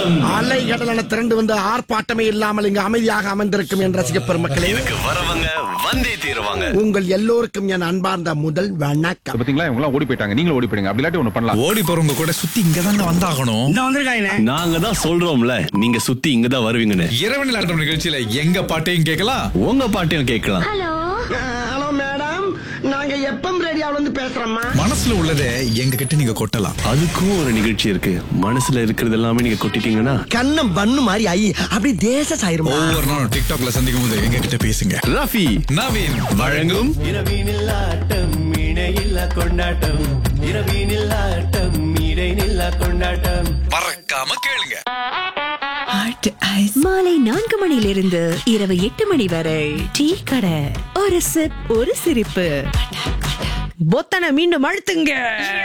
ஆட்டம் அலைகடலான திரண்டு வந்து ஆர்ப்பாட்டமே இல்லாமல் இங்கு அமைதியாக அமர்ந்திருக்கும் என் ரசிக பெருமக்களே இதுக்கு வரவங்க வந்தே தீருவாங்க உங்கள் எல்லோருக்கும் என் அன்பார்ந்த முதல் வணக்கம் பாத்தீங்களா இவங்க எல்லாம் ஓடி போயிட்டாங்க நீங்களும் ஓடி போயிடுங்க அப்படி இல்லாட்டி ஒண்ணு பண்ணலாம் ஓடி போறவங்க கூட சுத்தி இங்க தாங்க வந்தாகணும் நாங்க தான் சொல்றோம்ல நீங்க சுத்தி இங்க தான் வருவீங்கன்னு இரவு நிலாட்டம் நிகழ்ச்சியில எங்க பாட்டையும் கேட்கலாம் உங்க பாட்டையும் கேட்கலாம் ஹலோ மேடம் நாங்க எப்பம் ரேடியோல இருந்து பேசுறோம்மா மனசுல உள்ளதை எங்க கிட்ட நீங்க கொட்டலாம் அதுக்கும் ஒரு நிகழ்ச்சி இருக்கு மனசுல இருக்கிறது எல்லாமே நீங்க கொட்டிட்டீங்கன்னா கண்ணம் பண்ணு மாதிரி ஐ அப்படி தேச சாயிருமா ஒவ்வொரு நாளும் டிக்டாக்ல சந்திக்கும் போது எங்க கிட்ட பேசுங்க ரஃபி நவீன் வழங்கும் இரவினில் ஆட்டம் இணையில்லா கொண்டாட்டம் இரவினில் ஆட்டம் இடைநில்லா கொண்டாட்டம் மறக்காம கேளுங்க மாலை நான்கு மணியிலிருந்து இரவு எட்டு மணி வரை டீ கடை ஒரு சிப் ஒரு சிரிப்பு பொத்தனை மீண்டும் அழுத்துங்க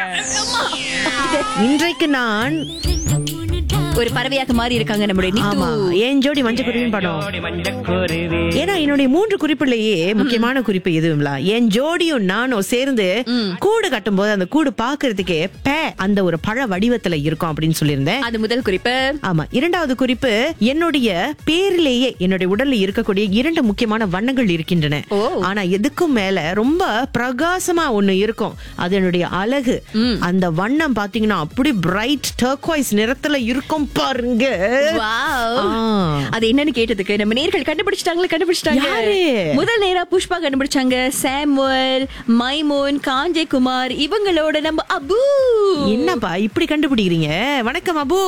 இன்றைக்கு நான் ஒரு பறவையாக மாறி இருக்காங்க நம்முடைய நித்து. ஆமா என் ஜோடி மஞ்சள் குருவின் படம் ஏன்னா என்னுடைய மூன்று குறிப்புலயே முக்கியமான குறிப்பு எதுவும்ல என் ஜோடியும் நானும் சேர்ந்து கூடு கட்டும் போது அந்த கூடு பாக்குறதுக்கே பே அந்த ஒரு பழ வடிவத்துல இருக்கும் அப்படின்னு சொல்லியிருந்தேன் அது முதல் குறிப்பு ஆமா இரண்டாவது குறிப்பு என்னுடைய பேரிலேயே என்னுடைய உடல்ல இருக்கக்கூடிய இரண்டு முக்கியமான வண்ணங்கள் இருக்கின்றன ஓ. ஆனா எதுக்கும் மேல ரொம்ப பிரகாசமா ஒண்ணு இருக்கும் அது என்னுடைய அழகு அந்த வண்ணம் பாத்தீங்கன்னா அப்படி பிரைட் டர்க்வைஸ் நிறத்துல இருக்கும் பாருங்க Wow. ஆ. அது என்னன்னு கேட்டதுக்கு நம்ம நேர்கள் கண்டுபிடிச்சிட்டாங்களே கண்டுபிடிச்சிட்டாங்க யாரு? முதல் நேரா புஷ்பா கண்டுபிடிச்சாங்க சாமுவல் மைமோன் காஞ்சே குமார் இவங்களோட நம்ம அபு என்னப்பா இப்படி கண்டுபிடிக்கிறீங்க வணக்கம் அபு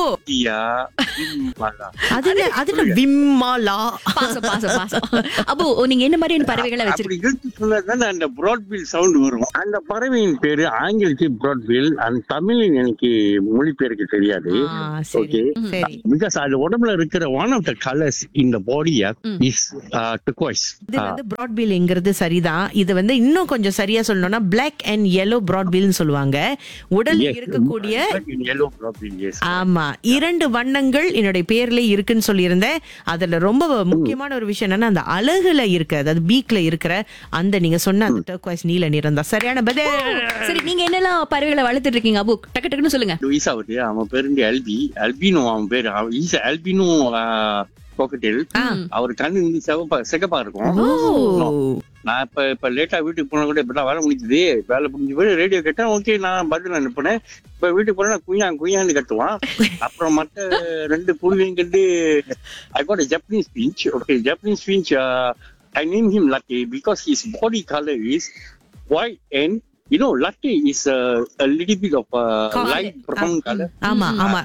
அது என்ன அது என்ன விம்மாலா பாசம் பாசம் பாசம் அபு நீங்க என்ன மாதிரியான பறவைகளை அப்படி வச்சிருக்கீங்க இழுத்து சொன்னதுதான் அந்த ப்ராட்பில் சவுண்ட் வரும் அந்த பறவையின் பேரு ஆங்கிலத்தில் ப்ராட்பில் அந்த தமிழில் எனக்கு மொழிபெயர்க்க தெரியாது ஆ, சரி ஓகே சரி பிகாஸ் அது உடம்புல இருக்கிற ஒன் ஆஃப் த கலர்ஸ் இந்த பாடிய இஸ் turquoise இது வந்து ப்ராட்பீல்ங்கிறது சரிதான் இது வந்து இன்னும் கொஞ்சம் சரியா சொல்லணும்னா பிளாக் அண்ட் yellow ப்ராட்பீல்னு சொல்லுவாங்க உடல்ல Yes. இருக்கக்கூடிய yellow broadbill yes ஆமா இரண்டு வண்ணங்கள் என்னுடைய பேர்ல இருக்குன்னு சொல்லியிருந்தேன் அதுல ரொம்ப முக்கியமான ஒரு விஷயம் என்னன்னா அந்த அழகுல இருக்க அதாவது பீக்ல இருக்கிற அந்த நீங்க சொன்ன அந்த டர்க்வைஸ் நீல நிறம் தான் சரியான பதில் சரி நீங்க என்னெல்லாம் பறவைகளை வளர்த்துட்டு இருக்கீங்க அபு டக்கு டக்குன்னு சொல்லுங்க லூயிஸ் அவரு அவன் பேரு வந்து எல்பி அல்பினோ அவன் பேரு இஸ் அல்பினோ கோக்கட்டேல் அவர் கண்ணு வந்து சிவப்பா சிகப்பா இருக்கும் ஓ நான் இப்ப இப்ப லேட்டா வீட்டுக்கு போனா கூட இப்பதான் வேலை முடிஞ்சது வேலை முடிஞ்ச போய் ரேடியோ கேட்டேன் ஓகே நான் பதில் அனுப்புனேன் இப்ப வீட்டுக்கு போனா குய்யா குய்யான்னு கட்டுவான் அப்புறம் மத்த ரெண்டு குருவியும் கண்டு I got Japanese beach okay Japanese beach I name him lucky because his body colour is white and you know lucky is a little bit of uh, light brown color ஆமா ஆமா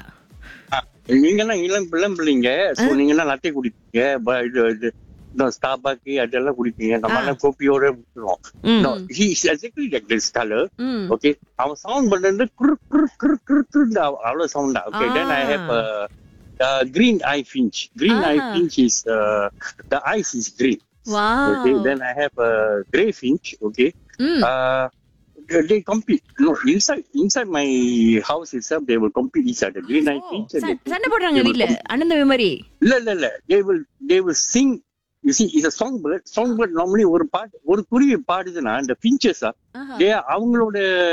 நீங்க எல்லாம் இளம் இளம் பிள்ளைங்க சோ நீங்க எல்லாம் லட்டை குடிப்பீங்க ப- இது இது இந்த ஸ்டாபாக்கு அதெல்லாம் குடிப்பீங்க நம்ம எல்லாம் கோப்பியோட விட்டுருவோம் ம். No, he is exactly like this color. Hmm. Okay. அவன் சவுண்ட் பண்றது குரு குரு குரு குரு குரு அவ்வளவு சவுண்டா okay then I have green eye finch green eye Ah. finch is uh, the eyes is green wow okay then i have a gray finch okay ம். uh, they they compete no inside inside my house itself they will compete each other green eye finch and ச- they- சண்டை போடுறாங்க they will வீட்ல அண்ணன் தம்பி மாதிரி இல்ல இல்ல இல்ல they will they will sing you see it's a song bird song bird normally ஒரு பாட்டு ஒரு குருவி பாடுதுன்னா இந்த பிஞ்சஸ் they அவங்களோட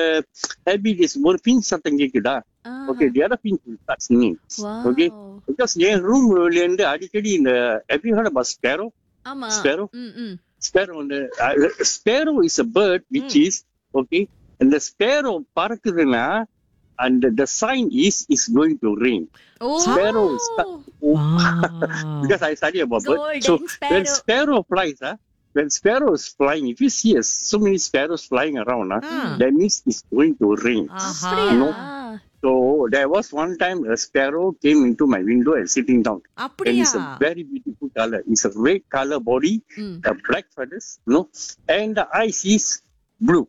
ஹேபிட் ஒரு பிஞ்ச் சத்தம் கேக்குதா okay the other pinch will start singing okay because என் ரூம்ல இருந்து அடிக்கடி இந்த have you heard about sparrow ஆமா sparrow ம், ம். sparrow வந்து uh, sparrow is a bird which is okay and the sparrow பறக்குதுன்னா and the sign is is going to rain O sparrow is Wow. because I study about bird. Golden So sparrow. when sparrow flies, huh, when sparrow is flying, if you see uh, so many sparrows flying around, huh, Ah. that means it's going to rain. Aha. No. So there was one time a sparrow came into my window and sitting down. And அப்படியா it's a very beautiful color. It's a red color body, Mm. the black feathers, no, and the eyes is blue.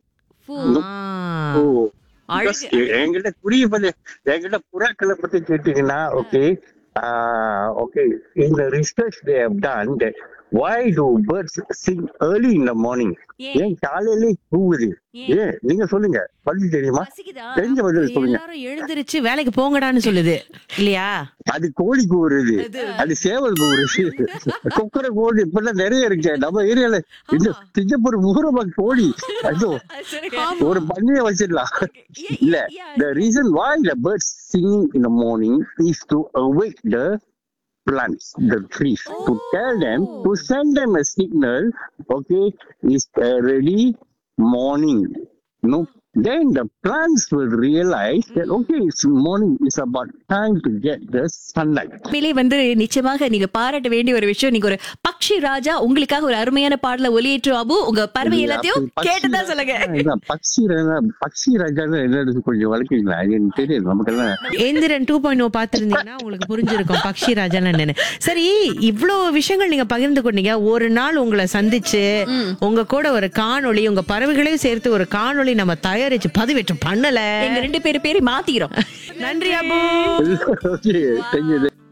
Ah. So அழகு. because என்கிட்ட புரிய பத்தி என்கிட்ட புறாக்களை பத்தி கேட்டீங்கன்னா okay okay இந்த research they have done that why do birds sing early in the morning ஏன்? ஏன் காலையிலே கூவுது ஏன்? ஏன் நீங்க சொல்லுங்க பதில் தெரியுமா பசிக்குதா? தெரிஞ்ச பதில் சொல்லுங்க எல்லாரும் எழுந்திருச்சு வேலைக்கு போங்கடான்னு சொல்லுது இல்லையா அது கோழி கூவுறது அது சேவல் கூவுறது கொக்கர கோழி இப்பெல்லாம் நிறைய இருக்கு நம்ம ஏரியால இந்த சிங்கப்பூர் ஊரமா கோழி ஐயோ ஒரு பண்ணிய வச்சிடலாம் இல்ல the reason why the birds sing in the morning is to awake the plants the trees to tell them to send them a signal okay it's already morning no then the plants will realize that okay it's morning it's about time to get the sunlight உண்மையிலே வந்து நிச்சயமாக நீங்க பாராட்ட வேண்டிய ஒரு விஷயம் நீங்க ஒரு பக்ஷி ராஜா உங்களுக்காக ஒரு அருமையான பாடல ஒலியேற்றும் அபு உங்க பறவை எல்லாத்தையும் பக்ஷி கேட்டுதான் சொல்லுங்க ராஜா- இதான் பக்ஷி ராஜா பக்ஷி ராஜா என்னது கொஞ்சம் வளர்க்கீங்களா அது எனக்கு தெரியாது நமக்கெல்லாம் எந்திரன் டூ பாயிண்ட் ஓ பாத்திருந்தீங்கன்னா உங்களுக்கு புரிஞ்சிருக்கும் பக்ஷி ராஜான்னு என்னன்னு சரி இவ்ளோ விஷயங்கள் நீங்க பகிர்ந்து கொண்டீங்க ஒரு நாள் உங்களை சந்திச்சு உங்க கூட ஒரு காணொளி உங்க பறவைகளையும் சேர்த்து ஒரு காணொளி நம்ம தயாரிச்சு பதிவேற்றம் பண்ணல எங்க ரெண்டு பேரு பேரை மாத்திக்கிறோம் நன்றி அபு ஓகே தெரியுது